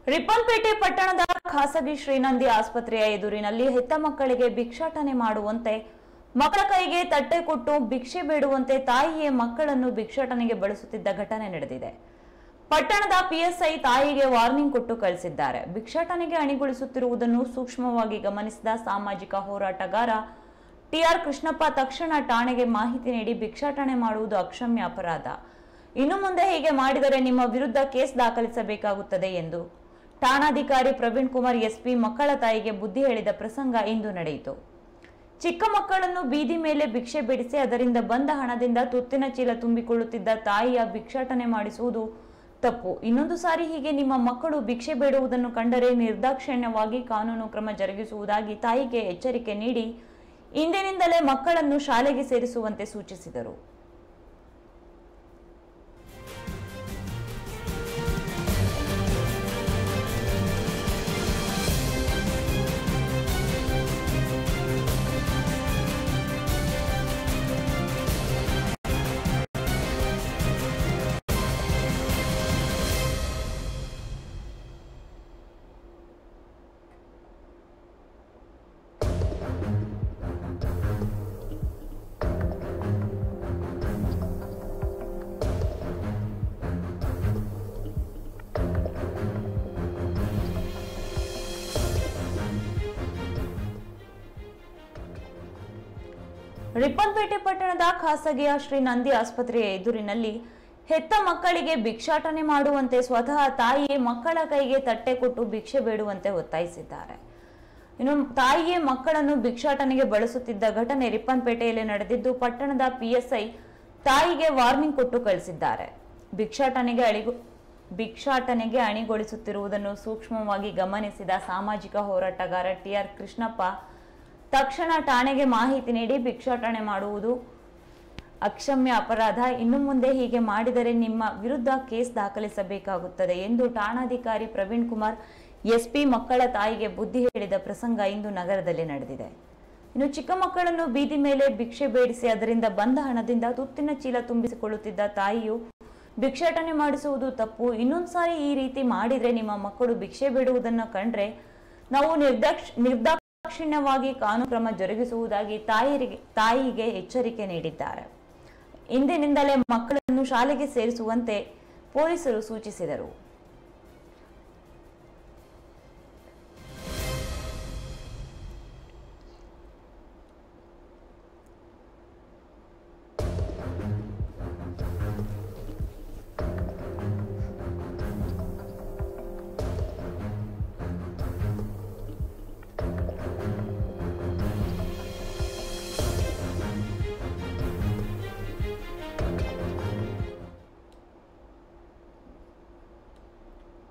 ರಿಪ್ಪನ್ಪೇಟೆ ಪಟ್ಟಣದ ಖಾಸಗಿ ಶ್ರೀನಂದಿ ಆಸ್ಪತ್ರೆಯ ಎದುರಿನಲ್ಲಿ ಹೆತ್ತ ಮಕ್ಕಳಿಗೆ ಭಿಕ್ಷಾಟನೆ ಮಾಡುವಂತೆ ಮಕ್ಕಳ ಕೈಗೆ ತಟ್ಟೆ ಕೊಟ್ಟು ಭಿಕ್ಷೆ ಬೇಡುವಂತೆ ತಾಯಿಯೇ ಮಕ್ಕಳನ್ನು ಭಿಕ್ಷಾಟನೆಗೆ ಬಳಸುತ್ತಿದ್ದ ಘಟನೆ ನಡೆದಿದೆ ಪಟ್ಟಣದ ಪಿಎಸ್ಐ ತಾಯಿಗೆ ವಾರ್ನಿಂಗ್ ಕೊಟ್ಟು ಕಳಿಸಿದ್ದಾರೆ ಭಿಕ್ಷಾಟನೆಗೆ ಅಣಿಗೊಳಿಸುತ್ತಿರುವುದನ್ನು ಸೂಕ್ಷ್ಮವಾಗಿ ಗಮನಿಸಿದ ಸಾಮಾಜಿಕ ಹೋರಾಟಗಾರ ಟಿಆರ್ ಕೃಷ್ಣಪ್ಪ ತಕ್ಷಣ ಠಾಣೆಗೆ ಮಾಹಿತಿ ನೀಡಿ ಭಿಕ್ಷಾಟನೆ ಮಾಡುವುದು ಅಕ್ಷಮ್ಯ ಅಪರಾಧ ಇನ್ನು ಮುಂದೆ ಹೀಗೆ ಮಾಡಿದರೆ ನಿಮ್ಮ ವಿರುದ್ಧ ಕೇಸ್ ದಾಖಲಿಸಬೇಕಾಗುತ್ತದೆ ಎಂದು ಠಾಣಾಧಿಕಾರಿ ಪ್ರವೀಣ್ ಕುಮಾರ್ ಎಸ್ಪಿ ಮಕ್ಕಳ ತಾಯಿಗೆ ಬುದ್ಧಿ ಹೇಳಿದ ಪ್ರಸಂಗ ಇಂದು ನಡೆಯಿತು ಚಿಕ್ಕ ಮಕ್ಕಳನ್ನು ಬೀದಿ ಮೇಲೆ ಭಿಕ್ಷೆ ಬಿಡಿಸಿ ಅದರಿಂದ ಬಂದ ಹಣದಿಂದ ತುತ್ತಿನ ಚೀಲ ತುಂಬಿಕೊಳ್ಳುತ್ತಿದ್ದ ತಾಯಿಯ ಭಿಕ್ಷಾಟನೆ ಮಾಡಿಸುವುದು ತಪ್ಪು ಇನ್ನೊಂದು ಸಾರಿ ಹೀಗೆ ನಿಮ್ಮ ಮಕ್ಕಳು ಭಿಕ್ಷೆ ಬೇಡುವುದನ್ನು ಕಂಡರೆ ನಿರ್ದಾಕ್ಷಿಣ್ಯವಾಗಿ ಕಾನೂನು ಕ್ರಮ ಜರುಗಿಸುವುದಾಗಿ ತಾಯಿಗೆ ಎಚ್ಚರಿಕೆ ನೀಡಿ ಇಂದಿನಿಂದಲೇ ಮಕ್ಕಳನ್ನು ಶಾಲೆಗೆ ಸೇರಿಸುವಂತೆ ಸೂಚಿಸಿದರು ರಿಪ್ಪನ್ಪೇಟೆ ಪಟ್ಟಣದ ಖಾಸಗಿಯ ಶ್ರೀ ನಂದಿ ಆಸ್ಪತ್ರೆಯ ಎದುರಿನಲ್ಲಿ ಹೆತ್ತ ಮಕ್ಕಳಿಗೆ ಭಿಕ್ಷಾಟನೆ ಮಾಡುವಂತೆ ಸ್ವತಃ ತಾಯಿಯೇ ಮಕ್ಕಳ ಕೈಗೆ ತಟ್ಟೆ ಕೊಟ್ಟು ಭಿಕ್ಷೆ ಬೇಡುವಂತೆ ಒತ್ತಾಯಿಸಿದ್ದಾರೆ ಇನ್ನು ತಾಯಿಯೇ ಮಕ್ಕಳನ್ನು ಭಿಕ್ಷಾಟನೆಗೆ ಬಳಸುತ್ತಿದ್ದ ಘಟನೆ ರಿಪ್ಪನ್ಪೇಟೆಯಲ್ಲಿ ನಡೆದಿದ್ದು ಪಟ್ಟಣದ ಪಿಎಸ್ಐ ತಾಯಿಗೆ ವಾರ್ನಿಂಗ್ ಕೊಟ್ಟು ಕಳಿಸಿದ್ದಾರೆ ಭಿಕ್ಷಾಟನೆಗೆ ಅಳಿಗು ಭಿಕ್ಷಾಟನೆಗೆ ಅಣಿಗೊಳಿಸುತ್ತಿರುವುದನ್ನು ಸೂಕ್ಷ್ಮವಾಗಿ ಗಮನಿಸಿದ ಸಾಮಾಜಿಕ ಹೋರಾಟಗಾರ ಟಿಆರ್ ಕೃಷ್ಣಪ್ಪ ತಕ್ಷಣ ಠಾಣೆಗೆ ಮಾಹಿತಿ ನೀಡಿ ಭಿಕ್ಷಾಟನೆ ಮಾಡುವುದು ಅಕ್ಷಮ್ಯ ಅಪರಾಧ ಇನ್ನು ಮುಂದೆ ಹೀಗೆ ಮಾಡಿದರೆ ನಿಮ್ಮ ವಿರುದ್ಧ ಕೇಸ್ ದಾಖಲಿಸಬೇಕಾಗುತ್ತದೆ ಎಂದು ಠಾಣಾಧಿಕಾರಿ ಪ್ರವೀಣ್ ಕುಮಾರ್ ಎಸ್ಪಿ ಮಕ್ಕಳ ತಾಯಿಗೆ ಬುದ್ಧಿ ಹೇಳಿದ ಪ್ರಸಂಗ ಇಂದು ನಗರದಲ್ಲಿ ನಡೆದಿದೆ ಇನ್ನು ಚಿಕ್ಕ ಮಕ್ಕಳನ್ನು ಬೀದಿ ಮೇಲೆ ಭಿಕ್ಷೆ ಬೇಡಿಸಿ ಅದರಿಂದ ಬಂದ ಹಣದಿಂದ ತುತ್ತಿನ ಚೀಲ ತುಂಬಿಸಿಕೊಳ್ಳುತ್ತಿದ್ದ ತಾಯಿಯು ಭಿಕ್ಷಾಟನೆ ಮಾಡಿಸುವುದು ತಪ್ಪು ಇನ್ನೊಂದು ಸಾರಿ ಈ ರೀತಿ ಮಾಡಿದ್ರೆ ನಿಮ್ಮ ಮಕ್ಕಳು ಭಿಕ್ಷೆ ಬೇಡುವುದನ್ನು ಕಂಡ್ರೆ ನಾವು ನಿರ್ದಾಕ್ಷ ನಿರ್ದಾಕ್ಷಿಣ್ಯವಾಗಿ ಕಾನೂನು ಕ್ರಮ ಜರುಗಿಸುವುದಾಗಿ ತಾಯಿರಿಗೆ ತಾಯಿಗೆ ಎಚ್ಚರಿಕೆ ನೀಡಿದ್ದಾರೆ ಇಂದಿನಿಂದಲೇ ಮಕ್ಕಳನ್ನು ಶಾಲೆಗೆ ಸೇರಿಸುವಂತೆ ಪೊಲೀಸರು ಸೂಚಿಸಿದರು